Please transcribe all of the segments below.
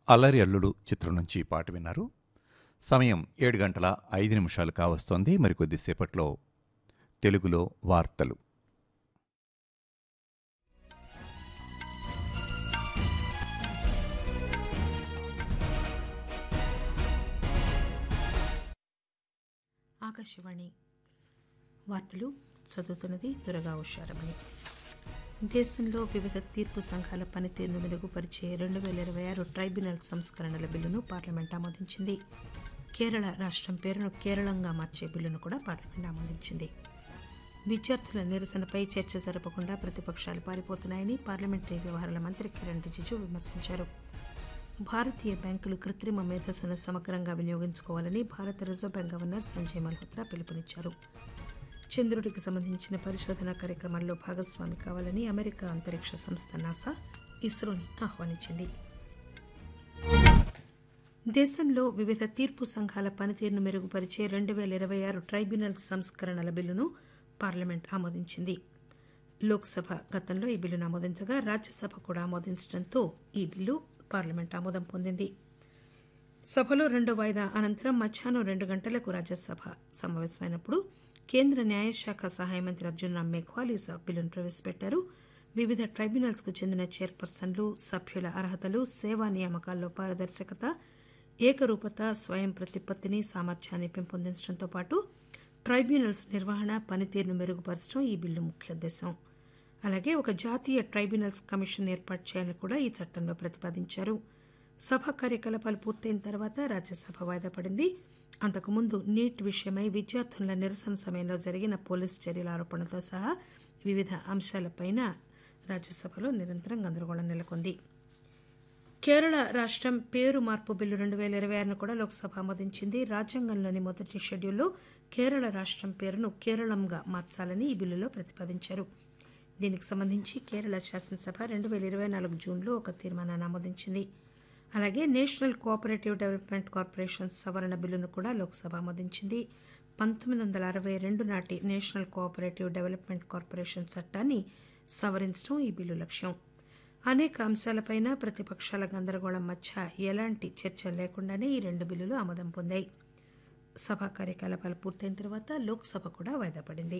అల్లరి అల్లుడు చిత్రం నుంచి పాట విన్నారు సమయం ఏడు గంటల ఐదు నిమిషాలు కావస్తోంది మరికొద్దిసేపట్లో తెలుగులో వార్తలు ఆకాశవాణి వార్తలు చదువుతున్నది దురగా ఉషారమణి దేశంలో వివిధ తీర్పు సంఘాల పనితీరును మెరుగుపరిచే రెండు వేల ఇరవై ఆరు ట్రైబ్యునల్ సంస్కరణల బిల్లును పార్లమెంట్ ఆమోదించింది కేరళ రాష్ట్రం పేరును కేరళంగా మార్చే బిల్లును కూడా పార్లమెంట్ ఆమోదించింది విద్యార్థుల నిరసనపై చర్చ జరపకుండా ప్రతిపక్షాలు పారిపోతున్నాయని పార్లమెంటరీ వ్యవహారాల మంత్రి కిరణ్ రిజిజు విమర్శించారు భారతీయ బ్యాంకులు కృత్రిమ మేధస్సును సమగ్రంగా వినియోగించుకోవాలని భారత reserve bank governor Sanjay Malhotra పిలుపునిచ్చారు చంద్రుడికి సంబంధించిన పరిశోధన కార్యక్రమాల్లో భాగస్వామి కావాలని అమెరికా అంతరిక్ష సంస్థ నాసా ఇస్రోని ఆహ్వానించింది దేశంలో వివిధ తీర్పు సంఘాల పనితీరును మెరుగుపరిచే రెండు వేల ఇరవై ఆరు ట్రైబ్యునల్ సంస్కరణల బిల్లును పార్లమెంట్ ఆమోదించింది లోక్సభ గతంలో ఈ బిల్లును ఆమోదించగా రాజ్యసభ కూడా ఆమోదించడంతో ఈ బిల్లు పార్లమెంట్ ఆమోదం పొందింది సభలో రెండో వాయిదా అనంతరం మధ్యాహ్నం రెండు గంటలకు రాజ్యసభ సమావేశమైనప్పుడు కేంద్ర న్యాయశాఖ సహాయ మంత్రి అర్జున్ రామ్ మేఘ్వాల్ ఈ బిల్లును ప్రవేశపెట్టారు వివిధ ట్రైబ్యునల్స్ కు చెందిన చైర్పర్సన్లు సభ్యుల అర్హతలు సేవా నియామకాల్లో పారదర్శకత ఏకరూపత స్వయం ప్రతిపత్తిని సామర్థ్యాన్ని పెంపొందించడంతో పాటు ట్రైబ్యునల్స్ నిర్వహణ పనితీరును మెరుగుపరచడం ఈ బిల్లు ముఖ్య ఉద్దేశం అలాగే ఒక జాతీయ ట్రైబ్యునల్స్ కమిషన్ ఏర్పాటు చేయాలని కూడా ఈ చట్టంలో ప్రతిపాదించారు సభ కార్యకలాపాలు పూర్తయిన తర్వాత రాజ్యసభ వాయిదా పడింది అంతకుముందు నీట్ విషయమై విద్యార్థుల నిరసన సమయంలో జరిగిన పోలీస్ చర్యల ఆరోపణలతో సహా వివిధ అంశాలపైన రాజ్యసభలో నిరంతరం గందరగోళం నెలకొంది కేరళ రాష్ట్రం పేరు మార్పు బిల్లు రెండు వేల ఇరవై ఆరును కూడా లోక్సభ ఆమోదించింది రాజ్యాంగంలోని మొదటి షెడ్యూల్లో కేరళ రాష్ట్రం పేరును కేరళంగా మార్చాలని ఈ బిల్లులో ప్రతిపాదించారు దీనికి సంబంధించి కేరళ శాసనసభ రెండు వేల ఇరవై నాలుగు జూన్లో ఒక తీర్మానాన్ని ఆమోదించింది అలాగే నేషనల్ కోఆపరేటివ్ డెవలప్మెంట్ కార్పొరేషన్ సవరణ బిల్లును కూడా లోక్సభ ఆమోదించింది పంతొమ్మిది వందల అరవై రెండు నాటి నేషనల్ కోఆపరేటివ్ డెవలప్మెంట్ కార్పొరేషన్ చట్టాన్ని సవరించడం ఈ బిల్లు లక్ష్యం అనేక అంశాలపైన ప్రతిపక్షాల గందరగోళం మధ్య ఎలాంటి చర్చ లేకుండానే ఈ రెండు బిల్లులు ఆమోదం పొందాయి సభా కార్యకలాపాలు పూర్తయిన తర్వాత లోక్సభ కూడా వాయిదా పడింది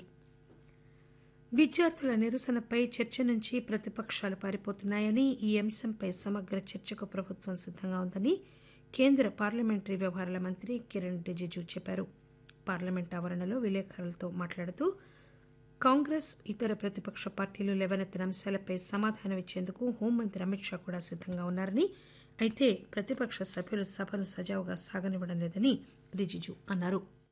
విద్యార్థుల నిరసనపై చర్చ నుంచి ప్రతిపక్షాలు పారిపోతున్నాయని ఈ అంశంపై సమగ్ర చర్చకు ప్రభుత్వం సిద్ధంగా ఉందని కేంద్ర పార్లమెంటరీ వ్యవహారాల మంత్రి కిరణ్ రిజిజు చెప్పారు పార్లమెంట్ ఆవరణలో విలేకరులతో మాట్లాడుతూ కాంగ్రెస్ ఇతర ప్రతిపక్ష పార్టీలు లేవనెత్తిన అంశాలపై సమాధానం ఇచ్చేందుకు హోంమంత్రి అమిత్ షా కూడా సిద్ధంగా ఉన్నారని అయితే ప్రతిపక్ష సభ్యులు సభను సజావుగా సాగనివ్వడం లేదని రిజిజు అన్నారు